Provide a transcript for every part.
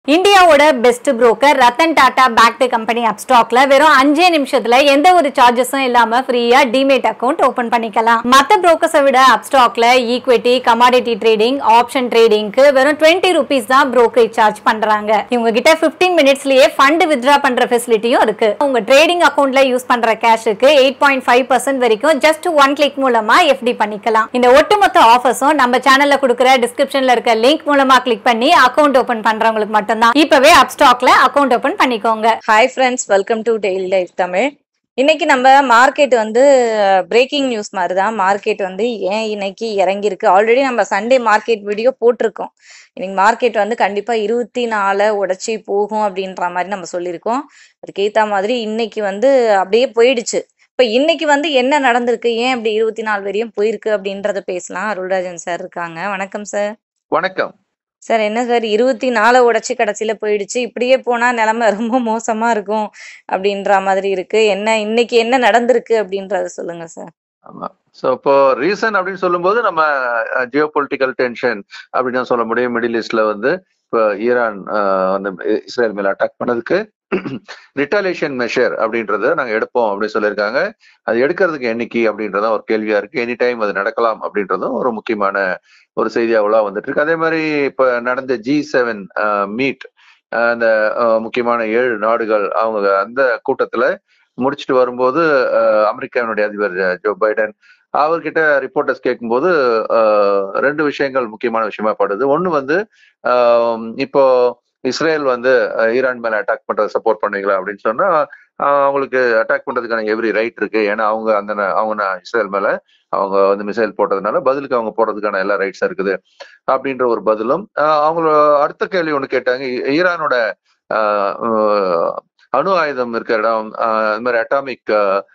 இந்தியாவோட best broker Ratan Tata backed company அப்ஸ்டாக்ல வெறும் அஞ்சே நிமிஷத்துல எந்த ஒரு சார்ஜஸும் இல்லாம ஃப்ரீயா டிமேட் அக்கவுண்ட் ஓபன் பண்ணிக்கலாம் மத்த புரோக்கர்ஸை விட அப்ஸ்டாக்ல ஈக்விட்டி கமாடிட்டி ட்ரேடிங் ஆப்ஷன் ட்ரேடிங்க்கு வெறும் டுவெண்ட்டி ருபீஸ் தான் brokerage சார்ஜ் பண்றாங்க இவங்க கிட்ட 15 மினிட்ஸ்லயே ஃபண்ட் வித்ரா பண்ற ஃபெசிலிட்டியும் இருக்கு உங்க ட்ரேடிங் அக்கவுண்ட்ல யூஸ் பண்ற கேஷுக்கு எயிட் பாயிண்ட் ஃபைவ் பர்சன்ட் வரைக்கும் ஜஸ்ட் ஒன் கிளிக் மூலமா எஃப்டி பண்ணிக்கலாம் இந்த ஒட்டுமொத்த ஆஃபர்ஸும் நம்ம சேனல்ல கொடுக்குற டிஸ்கிரிப்ஷன்ல இருக்க லிங்க் மூலமா கிளிக் பண்ணி அக்கவுண்ட் ஓபன் பண்றவங்களுக்கு மட்டும்தான் இப்பவே அப்ஸ்டாக்ல அக்கவுண்ட் ஓபன் பண்ணிக்கோங்க hi friends welcome to daily life Tamil இன்னைக்கு நம்ம மார்க்கெட் வந்து பிரேக்கிங் நியூஸ் மாதிரி தான் மார்க்கெட் வந்து ஏன் இன்னைக்கு இறங்கியிருக்கு ஆல்ரெடி நம்ம சண்டே மார்க்கெட் வீடியோ போட்டிருக்கோம் இன்னைக்கு மார்க்கெட் வந்து கண்டிப்பா இருபத்தி நாலு உடச்சி போகும் அப்படின்ற மாதிரி நம்ம சொல்லியிருக்கோம் அதுக்கேத்த மாதிரி இன்னைக்கு வந்து அப்படியே போயிடுச்சு இப்ப இன்னைக்கு வந்து என்ன நடந்திருக்கு ஏன் அப்படி இருபத்தி நாலு வரையும் போயிருக்கு அப்படின்றத பேசலாம் அருள்ராஜன் சார் இருக்காங்க வணக்கம் சார் வணக்கம் சார் என்ன சார் இருபத்தி நாலு உடைச்சு கடைசியில போயிடுச்சு இப்படியே போனா நிலைமை ரொம்ப மோசமா இருக்கும் அப்படின்ற மாதிரி இருக்கு என்ன இன்னைக்கு என்ன நடந்திருக்கு அப்படின்றத சொல்லுங்க சார் ஆமா சோ இப்போ ரீசன் அப்படின்னு சொல்லும்போது நம்ம ஜியோ பொலிட்டிக்கல் டென்ஷன் அப்படின்னு தான் சொல்ல முடியும் மிடில் ஈஸ்ட்ல வந்து இப்போ ஈரான் அஹ், வந்து இஸ்ரேல் மேல அட்டாக் பண்ணதுக்கு ரிட்டாலியேஷன் மெஷர் அப்படின்றத நாங்க எடுப்போம் அப்படின்னு சொல்லியிருக்காங்க அது எடுக்கிறதுக்கு என்னைக்கு அப்படின்றதும் ஒரு கேள்வியா இருக்கு எனி டைம் அது நடக்கலாம் அப்படின்றதும் ஒரு முக்கியமான ஒரு செய்தியாவலா வந்துட்டு இருக்கு அதே மாதிரி இப்ப நடந்த ஜி செவன் மீட் அந்த அஹ், முக்கியமான ஏழு நாடுகள் அவங்க அந்த கூட்டத்துல முடிச்சுட்டு வரும்போது அஹ், அமெரிக்காவினுடைய அதிபர் அஹ், ஜோ பைடன் அவர்கிட்ட ரிப்போர்ட்டர்ஸ் கேட்கும்போது அஹ், ரெண்டு விஷயங்கள் முக்கியமான விஷயமா படுது ஒண்ணு வந்து அஹ், இப்போ இஸ்ரேல் வந்து அஹ், ஈரான் மேல அட்டாக் பண்றதை சப்போர்ட் பண்ணுவீங்களா அப்படின்னு சொன்னா அஹ், அவங்களுக்கு அட்டாக் பண்றதுக்கான எவ்ரி ரைட் இருக்கு ஏன்னா அவங்க அந்த ந- அவங்க ந- இஸ்ரேல் மேல அவங்க வந்து மிசைல் போட்டதுனால பதிலுக்கு அவங்க போடுறதுக்கான எல்லா ரைட்ஸும் இருக்குது அப்படின்ற ஒரு பதிலும் அஹ், அவங்கள அடுத்த கேள்வி ஒண்ணு கேட்டாங்க ஈ- ஈரானோட அஹ், அஹ், அணு ஆயுதம் இருக்கிற இடம் அஹ், இந்த மாதிரி அட்டாமிக்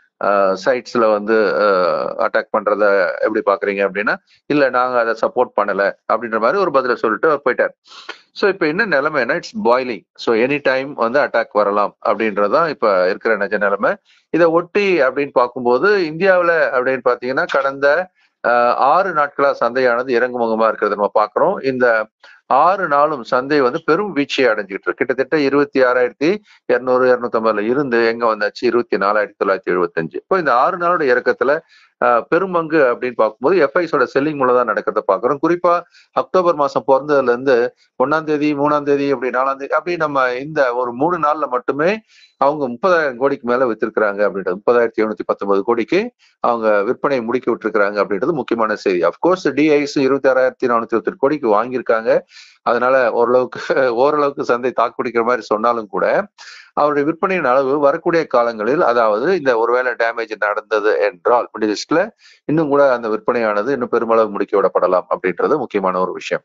சைட்ஸ்ல வந்து அட்டாக் பண்றத எப்படி பாக்குறீங்க அப்படின்னா இல்ல நாங்க அதை சப்போர்ட் பண்ணல அப்படின்ற மாதிரி ஒரு பதில சொல்லிட்டு அவர் போயிட்டார் ஸோ இப்போ என்ன நிலைமைன்னா it's boiling so any time வந்து அட்டாக் வரலாம் அப்படின்றதுதான் இப்ப இருக்கிற நிஜ நிலைமை இதை ஒட்டி அப்படின்னு பார்க்கும்போது இந்தியாவில் அப்படின்னு பார்த்தீங்கன்னா கடந்த அஹ், ஆறு நாட்களா சந்தையானது இறங்குமுகமா இருக்கிறத நம்ம பார்க்கிறோம் இந்த ஆறு நாளும் சந்தை வந்து பெரும் வீழ்ச்சியை அடைஞ்சிட்டு இருக்கு கிட்டத்தட்ட இருபத்தி ஆறாயிரத்தி இருநூறு இருநூத்தம்பதுல இருந்து எங்க வந்தாச்சு இருபத்தி நாலாயிரத்தி தொள்ளாயிரத்தி எழுபத்தஞ்சு இப்போ இந்த ஆறு நாளோட இறக்கத்துல அஹ், பெரும்பங்கு அப்படின்னு பார்க்கும்போது எஃப்ஐஸோட செல்லிங் மூலம் தான் நடக்கிறத பார்க்குறோம் குறிப்பா அக்டோபர் மாசம் பிறந்ததுல இருந்து ஒன்னாம் தேதி மூணாம் தேதி அப்படி நாலாம் தேதி அப்படி நம்ம இந்த ஒரு மூணு நாள்ல மட்டுமே அவங்க முப்பதாயிரம் கோடிக்கு மேல வித்திருக்கிறாங்க அப்படின்றது முப்பதாயிரத்தி எழுநூத்தி பத்தொன்பது கோடிக்கு அவங்க விற்பனையை முடுக்கி விட்டுருக்காங்க அப்படின்றது முக்கியமான செய்தி அப்கோர்ஸ் டிஐஸ் இருபத்தி ஆறாயிரத்தி நானூத்தி இருபத்தி கோடிக்கு வாங்கியிருக்காங்க அதனால ஓரளவுக்கு ஓரளவுக்கு சந்தை தாக்குப்பிடிக்கிற மாதிரி சொன்னாலும் கூட அவருடைய விற்பனையின் அளவு வரக்கூடிய காலங்களில் அதாவது இந்த ஒருவேளை டேமேஜ் நடந்தது என்றால் மிடில் ஈஸ்ட்ல இன்னும் கூட அந்த விற்பனையானது இன்னும் பெருமளவு முடுக்கி விடப்படலாம் அப்படின்றது முக்கியமான ஒரு விஷயம்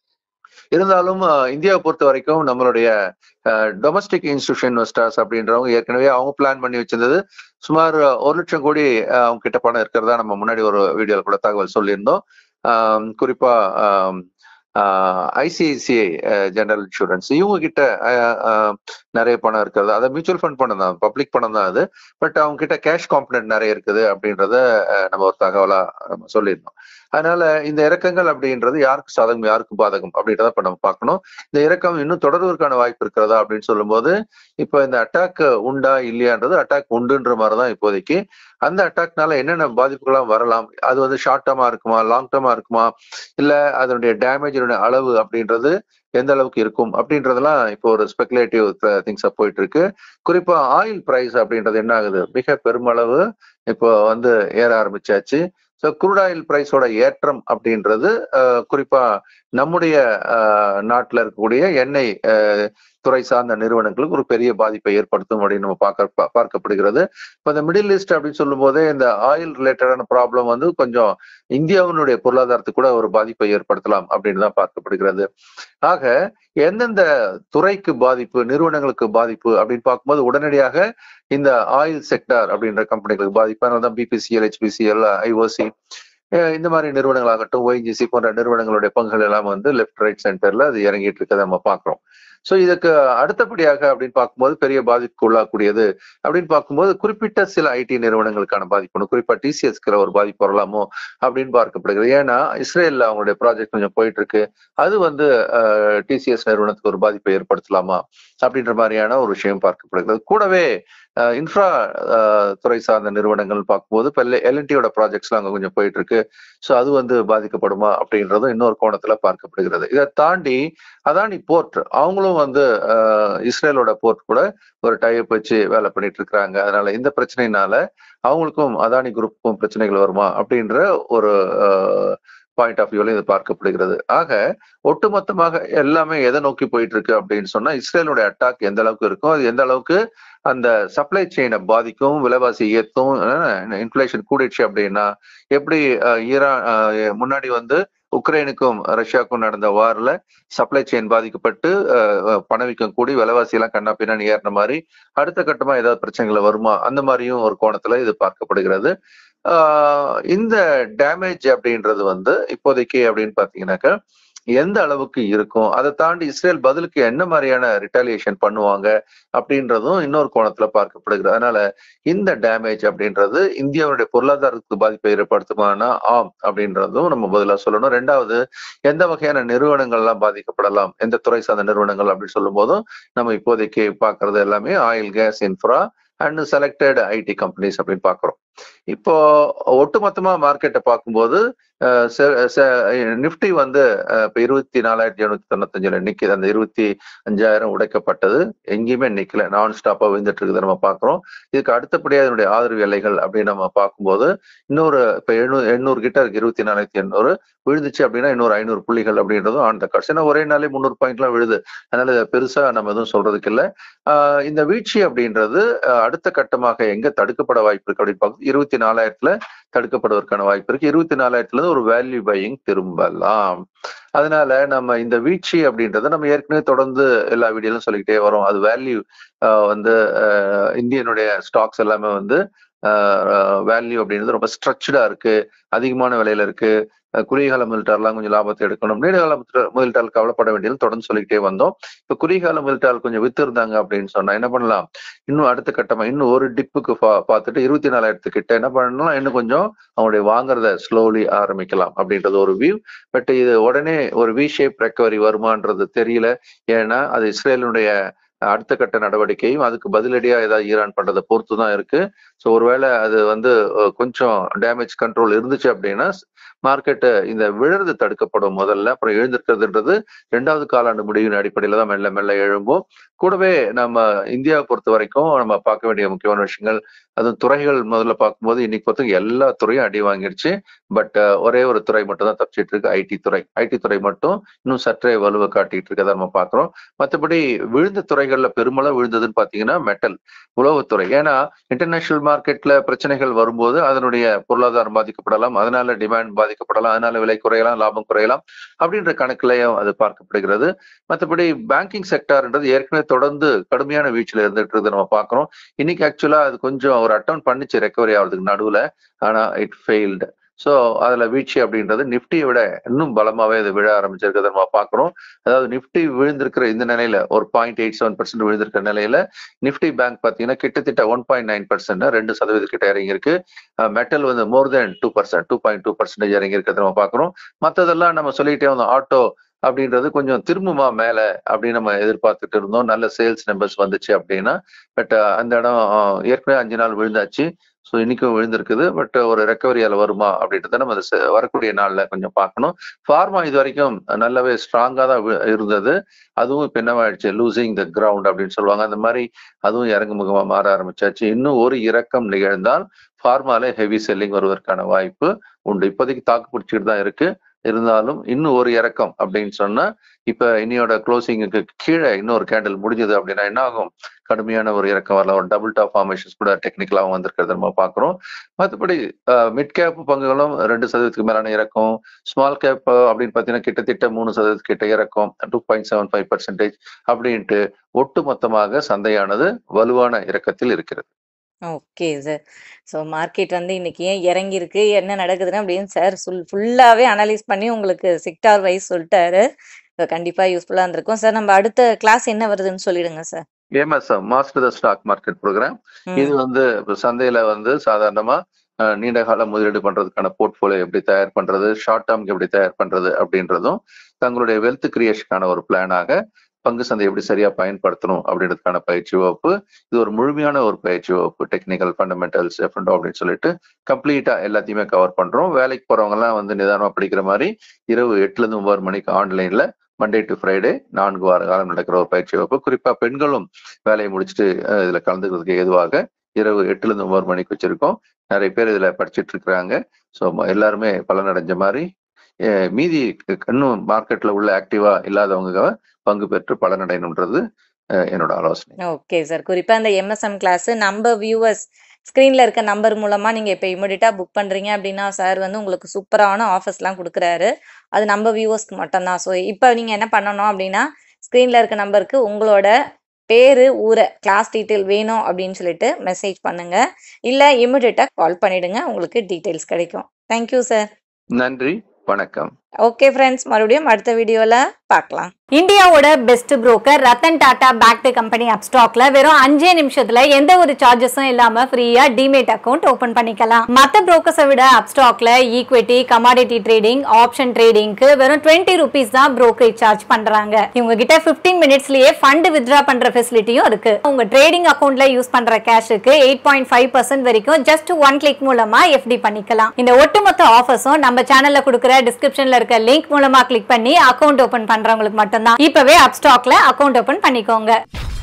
இருந்தாலும் அஹ், இந்தியாவை பொறுத்த வரைக்கும் நம்மளுடைய டொமஸ்டிக் இன்ஸ்டியூஷன் இன்வெஸ்டர்ஸ் அப்படின்றவங்க ஏற்கனவே அவங்க பிளான் பண்ணி வச்சிருந்தது சுமார் அஹ், ஒரு லட்சம் கோடி அஹ், அவங்க கிட்ட பணம் இருக்கிறதா நம்ம முன்னாடி ஒரு வீடியோல கூட தகவல் சொல்லியிருந்தோம் ஆம், குறிப்பா ஐசிஐசிஐ ஜெனரல் இன்சூரன்ஸ் இவங்க கிட்ட அஹ், அஹ், நிறைய பணம் இருக்கிறது அதை மியூச்சுவல் ஃபண்ட் பணம் தான் பப்ளிக் பணம் தான் அது பட் அவங்க கிட்ட கேஷ் காம்பனன்ட் நிறைய இருக்குது அப்படின்றத அஹ், நம்ம ஒரு தகவலா நம்ம சொல்லியிருந்தோம் அதனால இந்த இறக்கங்கள் அப்படின்றது யாருக்கு சாதகம் யாருக்கு பாதகம் அப்படின்றத இப்ப நம்ம பார்க்கணும் இந்த இறக்கம் இன்னும் தொடர்வதற்கான வாய்ப்பு இருக்கிறதா அப்படின்னு சொல்லும்போது இப்போ இந்த அட்டாக் உண்டா இல்லையான்றது அட்டாக் உண்டுன்ற மாதிரி தான் இப்போதைக்கு அந்த அட்டாக்னால என்னென்ன பாதிப்புகள்லாம் வரலாம் அது வந்து ஷார்ட் டேர்மா இருக்குமா லாங் டேர்மா இருக்குமா இல்ல அதனுடைய டேமேஜினுடைய அளவு அப்படின்றது எந்த அளவுக்கு இருக்கும் அப்படின்றதெல்லாம் இப்போ ஒரு ஸ்பெகுலேட்டிவ் திங்ஸா போயிட்டு இருக்கு குறிப்பா ஆயில் பிரைஸ் அப்படின்றது என்ன ஆகுது மிக பெருமளவு இப்போ வந்து ஏற ஆரம்பிச்சாச்சு ஸோ குரூட் ஆயில் பிரைஸோட ஏற்றம் அப்படின்றது அஹ், குறிப்பா நம்முடைய அஹ், நாட்டுல இருக்கக்கூடிய எண்ணெய் அஹ், துறை சார்ந்த நிறுவனங்களுக்கு ஒரு பெரிய பாதிப்பை ஏற்படுத்தும் அப்படின்னு நம்ம பார்க்க பா- பார்க்கப்படுகிறது இப்போ இந்த மிடில் ஈஸ்ட் அப்படின்னு சொல்லும் போதே இந்த ஆயில் ரிலேட்டடான ப்ராப்ளம் வந்து கொஞ்சம் இந்தியாவினுடைய பொருளாதாரத்துக்கு கூட ஒரு பாதிப்பை ஏற்படுத்தலாம் அப்படின்னு தான் பார்க்கப்படுகிறது ஆக எந்தெந்த துறைக்கு பாதிப்பு நிறுவனங்களுக்கு பாதிப்பு அப்படின்னு பார்க்கும்போது உடனடியாக இந்த ஆயில் செக்டார் அப்படின்ற கம்பெனிகளுக்கு பாதிப்பு அதனால தான் பிபிசிஎல் ஹெச்பிசிஎல் ஐஓசி அஹ் இந்த மாதிரி நிறுவனங்களாகட்டும் ஒய்ஜிசி போன்ற நிறுவனங்களுடைய பங்குகள் எல்லாம் வந்து லெஃப்ட் ரைட் சென்டர்ல அது இறங்கிட்டு இருக்கதை நம்ம பார்க்கிறோம் ஸோ இதுக்கு அடுத்தபடியாக அப்படின்னு பார்க்கும்போது பெரிய பாதிப்புக்கு உள்ளாக்கூடியது அப்படின்னு பார்க்கும்போது குறிப்பிட்ட சில ஐடி நிறுவனங்களுக்கான பாதிப்பு குறிப்பா டிசிஎஸ்க்கு ஒரு பாதிப்பு வரலாமோ அப்படின்னு பார்க்கப்படுகிறது ஏன்னா இஸ்ரேல்ல அவங்களுடைய ப்ராஜெக்ட் கொஞ்சம் போயிட்டு இருக்கு அது வந்து டிசிஎஸ் நிறுவனத்துக்கு ஒரு பாதிப்பை ஏற்படுத்தலாமா அப்படின்ற மாதிரியான ஒரு விஷயம் பார்க்கப்படுகிறது கூடவே இன்ஃப்ரா துறை சார்ந்த நிறுவனங்கள் பார்க்கும்போது இப்போ எல்என்டியோட ப்ராஜெக்ட்ஸ்லாம் அங்கே கொஞ்சம் போயிட்டு இருக்கு ஸோ அது வந்து பாதிக்கப்படுமா அப்படின்றதும் இன்னொரு கோணத்துல பார்க்கப்படுகிறது இதை தாண்டி அதானி போர்ட் அவங்களும் வந்து அஹ், இஸ்ரேலோட போர்ட் கூட ஒரு டைப் வச்சு வேலை பண்ணிட்டு இருக்கிறாங்க அதனால இந்த பிரச்சனையினால அவங்களுக்கும் அதானி குரூப்புக்கும் பிரச்சனைகள் வருமா அப்படின்ற ஒரு பாயிண்ட் ஆஃப் வியூல இது பார்க்கப்படுகிறது ஆக ஒட்டுமொத்தமாக எல்லாமே எதை நோக்கி போயிட்டு இருக்கு அப்படின்னு சொன்னா இஸ்ரேலுடைய அட்டாக் எந்த அளவுக்கு இருக்கும் அது எந்த அளவுக்கு அந்த சப்ளை செயினை பாதிக்கும் விலைவாசி ஏத்தும் இன்ஃபிளேஷன் கூடிடுச்சு அப்படின்னா எப்படி அஹ், ஈரான் அஹ், முன்னாடி வந்து உக்ரைனுக்கும் ரஷ்யாவுக்கும் நடந்த வார்ல சப்ளை செயின் பாதிக்கப்பட்டு அஹ், அஹ், பணவீக்கம் கூடி விலைவாசி எல்லாம் கண்ணா பின்னாடி ஏறின மாதிரி அடுத்த கட்டமா ஏதாவது பிரச்சனைகள் வருமா அந்த மாதிரியும் ஒரு கோணத்துல இது பார்க்கப்படுகிறது ஆஹ் இந்த டேமேஜ் அப்படின்றது வந்து இப்போதைக்கு அப்படின்னு பாத்தீங்கன்னாக்கா எந்த அளவுக்கு இருக்கும் அதை தாண்டி இஸ்ரேல் பதிலுக்கு என்ன மாதிரியான ரிட்டாலியேஷன் பண்ணுவாங்க அப்படின்றதும் இன்னொரு கோணத்துல பார்க்கப்படுகிறது அதனால இந்த டேமேஜ் அப்படின்றது இந்தியாவுடைய பொருளாதாரத்துக்கு பாதிப்பை ஏற்படுத்துமானா ஆம் அப்படின்றதும் நம்ம பதிலா சொல்லணும் ரெண்டாவது எந்த வகையான நிறுவனங்கள் எல்லாம் பாதிக்கப்படலாம் எந்த துறை சார்ந்த நிறுவனங்கள் அப்படின்னு சொல்லும் போதும் நம்ம இப்போதைக்கு பார்க்கறது எல்லாமே oil gas infra and selected IT companies அப்படின்னு பார்க்குறோம் இப்போ ஒட்டுமொத்தமா மார்க்கெட்டை பார்க்கும்போது நிஃப்டி வந்து அஹ், இப்ப இருபத்தி நாலாயிரத்தி எழுநூத்தி தொண்ணூத்தஞ்சுல நிக்குது அந்த இருபத்தி அஞ்சாயிரம் உடைக்கப்பட்டது எங்கேயுமே நிக்கல நான் ஸ்டாப்பா விழுந்துட்டு இருக்குது நம்ம பார்க்கிறோம் இதுக்கு அடுத்தபடியாக அதனுடைய ஆதரவு எல்லைகள் அப்படின்னு நம்ம பார்க்கும்போது இன்னொரு இப்ப எழுநூறு எண்ணூறு கிட்ட இருக்கு இருபத்தி நாலாயிரத்தி எண்ணூறு விழுந்துச்சு அப்படின்னா இன்னொரு ஐநூறு புள்ளிகள் அப்படின்றதும் ஆன் த கார்ட்ஸ் ஏன்னா ஒரே நாளே முந்நூறு பாயிண்ட்லாம் விழுது அதனால இதை பெருசா நம்ம எதுவும் சொல்றதுக்கு இல்லை ஆஹ் இந்த வீழ்ச்சி அப்படின்றது ஆஹ் அடுத்த கட்டமாக எங்க தடுக்கப்பட வாய்ப்பு இருக்கு அப்படின்னு பார்க்கும் இருபத்தி நாலாயிரத்துல தடுக்கப்படுவதற்கான வாய்ப்பு இருக்கு இருபத்தி நாலாயிரத்துல இருந்து ஒரு வேல்யூ பையிங் திரும்பலாம் அதனால நம்ம இந்த வீழ்ச்சி அப்படின்றத நம்ம ஏற்கனவே தொடர்ந்து எல்லா வீடியோலும் சொல்லிக்கிட்டே வரோம் அது வேல்யூ வந்து ஆஹ் இந்தியனுடைய ஸ்டாக்ஸ் எல்லாமே வந்து வேல்யூ அப்படின்றது ரொம்ப ஸ்ட்ரக்சர்டா இருக்கு அதிகமான விலையில இருக்கு அஹ் குறுகிய கால முதலீட்டாளர்லாம் கொஞ்சம் லாபத்தை எடுக்கணும் நீண்ட கால முதலீட்டாளர் முதலீட்டாளர் கவலைப்பட வேண்டியது தொடர்ந்து சொல்லிக்கிட்டே வந்தோம் இப்ப குறுகிய கால முதலீட்டாளர் கொஞ்சம் வித்து இருந்தாங்க அப்படின்னு சொன்னா என்ன பண்ணலாம் இன்னும் அடுத்த கட்டமா இன்னும் ஒரு டிப்புக்கு பார்த்துட்டு இருபத்தி நாலாயிரத்துக்கிட்ட என்ன பண்ணலாம் இன்னும் கொஞ்சம் அவங்களுடைய வாங்குறத ஸ்லோலி ஆரம்பிக்கலாம் அப்படின்றது ஒரு வியூ பட் இது உடனே ஒரு வி ஷேப் ரெக்கவரி வருமான்றது தெரியல ஏன்னா அது இஸ்ரேலுடைய அடுத்த கட்ட நடவடிக்கையும் அதுக்கு பதிலடியா ஏதாவது ஈரான் பண்றதை பொறுத்து தான் இருக்கு ஸோ ஒருவேளை அது வந்து அஹ், கொஞ்சம் டேமேஜ் கண்ட்ரோல் இருந்துச்சு அப்படின்னா மார்க்கெட்டு இந்த விழுறது தடுக்கப்படும் முதல்ல அப்புறம் எழுந்திருக்கிறதுன்றது ரெண்டாவது காலாண்டு முடிவின் அடிப்படையில தான் மெல்ல மெல்ல எழும்பும் கூடவே நம்ம இந்தியாவை பொறுத்த வரைக்கும் நம்ம பார்க்க வேண்டிய முக்கியமான விஷயங்கள் அதுவும் துறைகள் முதல்ல பார்க்கும்போது இன்னைக்கு பொறுத்த எல்லா துறையும் அடி வாங்கிடுச்சு பட் ஒரே ஒரு துறை மட்டும் தான் தப்பிச்சிட்டு இருக்கு ஐடி துறை ஐடி துறை மட்டும் இன்னும் சற்றே வலுவை காட்டிட்டு இருக்கதை நம்ம பார்க்கிறோம் மற்றபடி விழுந்த துறைகள்ல பெருமளவு விழுந்ததுன்னு பாத்தீங்கன்னா மெட்டல் உலோகத்துறை ஏன்னா இன்டர்நேஷனல் மார்க்கெட்ல பிரச்சனைகள் வரும்போது அதனுடைய பொருளாதாரம் பாதிக்கப்படலாம் அதனால டிமாண்ட் பாதிக்கப்படலாம் அதனால விலை குறையலாம் லாபம் குறையலாம் அப்படின்ற கணக்குலயும் அது பார்க்கப்படுகிறது மற்றபடி பேங்கிங் செக்டார்ன்றது ஏற்கனவே தொடர்ந்து கடுமையான வீழ்ச்சியில இருந்துட்டு இருக்குது நம்ம பார்க்கிறோம் இன்னைக்கு ஆக்சுவலா அது கொஞ்சம் ஒரு அட்டன் பண்ணிச்சு ரெக்கவரி ஆகிறதுக்கு நடுவுல ஆனா இட் ஃபெயில்டு ஸோ அதுல வீழ்ச்சி அப்படின்றது நிஃப்டியை விட இன்னும் பலமாவே அது விழ ஆரம்பிச்சிருக்கிறத நம்ம பார்க்கிறோம் அதாவது நிஃப்டி விழுந்திருக்கிற இந்த நிலையில ஒரு பாயிண்ட் எயிட் செவன் பர்சன்ட் விழுந்திருக்கிற நிலையில நிஃப்டி பேங்க் பாத்தீங்கன்னா கிட்டத்தட்ட ஒன் பாயிண்ட் நைன் பர்சன்ட் ரெண்டு சதவீதம் கிட்ட இறங்கி இருக்கு மெட்டல் வந்து more than two percent two point two percentage இறங்கி இருக்கிறத நம்ம பார்க்கிறோம் மற்றதெல்லாம் நம்ம சொல்லிக்கிட்டே வந்தோம் ஆட்டோ அப்படின்றது கொஞ்சம் திரும்புமா மேல அப்படின்னு நம்ம எதிர்பார்த்துட்டு இருந்தோம் நல்ல சேல்ஸ் நம்பர்ஸ் வந்துச்சு அப்படின்னா பட் அந்த இடம் அஹ், ஏற்கனவே அஞ்சு நாள் விழுந்தாச்சு ஸோ இன்னைக்கும் விழுந்திருக்குது பட் ஒரு ரெக்கவரி அதில் வருமா அப்படின்றத நம்ம அது செ- வரக்கூடிய நாள்ல கொஞ்சம் பார்க்கணும் ஃபார்மா இது வரைக்கும் நல்லாவே ஸ்ட்ராங்கா தான் வி- இருந்தது அதுவும் இப்போ என்னவாயிடுச்சு லூசிங் த கிரவுண்ட் அப்படின்னு சொல்லுவாங்க அந்த மாதிரி அதுவும் இறங்கு முகமா மாற ஆரம்பிச்சாச்சு இன்னும் ஒரு இறக்கம் நிகழ்ந்தால் ஃபார்மால ஹெவி செல்லிங் வருவதற்கான வாய்ப்பு உண்டு இப்போதைக்கு தாக்கு பிடிச்சிட்டு தான் இருக்கு இருந்தாலும் இன்னும் ஒரு இறக்கம் அப்படின்னு சொன்னா இப்ப இன்னையோட க்ளோசிங்குக்கு கீழே இன்னொரு கேண்டில் முடிஞ்சது அப்படின்னா என்ன ஆகும் கடுமையான ஒரு இறக்கம் வரலாம் ஒரு டபுள் டாப் ஃபார்மேஷன்ஸ் கூட டெக்னிக்கலாகவும் வந்திருக்கிறத நம்ம பார்க்குறோம் மற்றபடி மிட் கேப் பங்குகளும் ரெண்டு சதவீதத்துக்கு மேலான இறக்கம் ஸ்மால் கேப் அப்படின்னு பார்த்தீங்கன்னா கிட்டத்தட்ட மூணு சதவீதத்துக்கிட்ட இறக்கம் two point seven five percentage அப்படின்ட்டு ஒட்டு மொத்தமாக சந்தையானது வலுவான இறக்கத்தில் இருக்கிறது ஓகே சார் ஸோ மார்க்கெட் வந்து இன்னைக்கு ஏன் இறங்கியிருக்கு என்ன நடக்குதுன்னு அப்படின்னு சார் சொல் ஃபுல்லாகவே அனலைஸ் பண்ணி உங்களுக்கு செக்டார் வைஸ் சொல்லிட்டாரு ஸோ கண்டிப்பாக யூஸ்ஃபுல்லாக இருந்திருக்கும் சார் நம்ம அடுத்த கிளாஸ் என்ன வருதுன்னு சொல்லிடுங்க சார் ஏமாசம் master the stock market program இது வந்து இப்ப சந்தையில வந்து சாதாரணமா அஹ், நீண்ட கால முதலீடு பண்றதுக்கான போர்ட்ஃபோலியோ எப்படி தயார் பண்றது ஷார்ட் டேர்ம்க்கு எப்படி தயார் பண்றது அப்படின்றதும் தங்களுடைய வெல்த் கிரியேஷனுக்கான ஒரு பிளானாக பங்கு சந்தை எப்படி சரியா பயன்படுத்தணும் அப்படின்றதுக்கான பயிற்சி வகுப்பு இது ஒரு முழுமையான ஒரு பயிற்சி வகுப்பு டெக்னிக்கல் ஃபண்டமெண்டல்ஸ் எஃப்என்டோ அப்படின்னு சொல்லிட்டு கம்ப்ளீட்டா எல்லாத்தையுமே கவர் பண்றோம் வேலைக்கு போறவங்க எல்லாம் வந்து நிதானமா படிக்கிற மாதிரி இரவு எட்டுல இருந்து ஒன்பது மணிக்கு ஆன்லைன்ல மண்டே டு ஃப்ரைடே நான்கு வார காலம் நடக்கிற ஒரு பயிற்சி வகுப்பு குறிப்பா பெண்களும் வேலையை முடிச்சுட்டு அஹ், இதுல கலந்துக்கிறதுக்கு ஏதுவாக இரவு எட்டுல இருந்து ஒன்பது மணிக்கு வச்சிருக்கோம் நிறைய பேர் இதுல படிச்சிட்டு இருக்கிறாங்க ஸோ எல்லாருமே பலனடைஞ்ச மாதிரி அஹ், மீதி இன்னும் மார்க்கெட்ல உள்ள ஆக்டிவா இல்லாதவங்க பங்கு பெற்று பலனடையணுன்றது அஹ், என்னோட ஆலோசனை ஓகே சார் குறிப்பா இந்த எம்எஸ்எம் கிளாஸ் நம்ம வியூவர்ஸ் ஸ்க்ரீன்ல இருக்க நம்பர் மூலமா நீங்க இப்போ இமிடியட்டா புக் பண்றீங்க அப்படின்னா சார் வந்து உங்களுக்கு சூப்பரான ஆஃபர்ஸ்லாம் கொடுக்குறாரு அது நம்ம வியூவர்ஸ்க்கு மட்டும்தான் ஸோ இப்போ நீங்க என்ன பண்ணணும் அப்படின்னா ஸ்க்ரீன்ல இருக்க நம்பருக்கு உங்களோட பேரு ஊரை கிளாஸ் டீட்டெயில் வேணும் அப்படின்னு சொல்லிட்டு மெசேஜ் பண்ணுங்க இல்ல இமிடியட்டா கால் பண்ணிடுங்க உங்களுக்கு டீட்டெயில்ஸ் கிடைக்கும் தேங்க்யூ சார் நன்றி வணக்கம் ஓகே ஃப்ரெண்ட்ஸ் மறுபடியும் அடுத்த வீடியோல பார்க்கலாம் இந்தியாவோட best broker Ratan Tata backed company அப்ஸ்டாக்ல வெறும் அஞ்சே நிமிஷத்துல எந்த ஒரு சார்ஜஸும் இல்லாம ஃப்ரீயா டிமேட் அக்கவுண்ட் ஓபன் பண்ணிக்கலாம் மத்த புரோக்கர்ஸை விட அப்ஸ்டாக்ல ஈக்விட்டி கமாடிட்டி ட்ரேடிங் ஆப்ஷன் ட்ரேடிங்க்கு வெறும் டுவெண்ட்டி ருபீஸ் தான் brokerage சார்ஜ் பண்றாங்க இவங்க கிட்ட 15 மினிட்ஸ்லயே ஃபண்ட் வித்ரா பண்ற ஃபெசிலிட்டியும் இருக்கு உங்க ட்ரேடிங் அக்கவுண்ட்ல யூஸ் பண்ற கேஷுக்கு எயிட் பாயிண்ட் ஃபைவ் பர்சன்ட் வரைக்கும் ஜஸ்ட் ஒன் கிளிக் மூலமா எஃப்டி பண்ணிக்கலாம் இந்த ஒட்டுமொத்த ஆஃபர்ஸும் நம்ம சேனல்ல கொடுக்குற டிஸ்கிரிப்ஷன்ல இருக்க லிங்க் மூலமா கிளிக் பண்ணி அக்கவுண்ட் ஓபன் பண்றவங்களுக்கு மட்டும்தான் இப்பவே அப்ஸ்டாக்ல அக்கவுண்ட் ஓபன் பண்ணிக்கோங்க